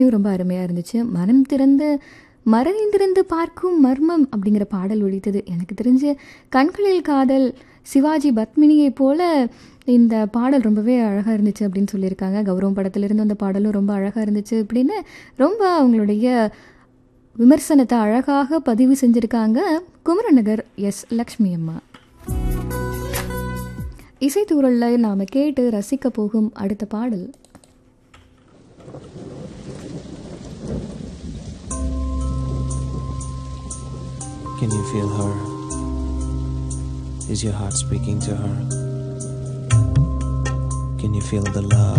ரொம்ப அருமையாக இருந்துச்சு மனம் திறந்து மறைந்திருந்து பார்க்கும் மர்மம் அப்படிங்கிற பாடல் ஒழித்தது எனக்கு தெரிஞ்சு கண்களில் காதல் சிவாஜி பத்மினியை போல இந்த பாடல் ரொம்பவே அழகாக இருந்துச்சு அப்படின்னு சொல்லியிருக்காங்க கௌரவம் படத்திலிருந்து அந்த பாடலும் ரொம்ப அழகாக இருந்துச்சு அப்படின்னு ரொம்ப அவங்களுடைய விமர்சனத்தை அழகாக பதிவு செஞ்சுருக்காங்க குமரநகர் எஸ் லக்ஷ்மி அம்மா இசைத்தூரலில் நாம் கேட்டு ரசிக்க போகும் அடுத்த பாடல் Can you feel her? Is your heart speaking to her? Can you feel the love?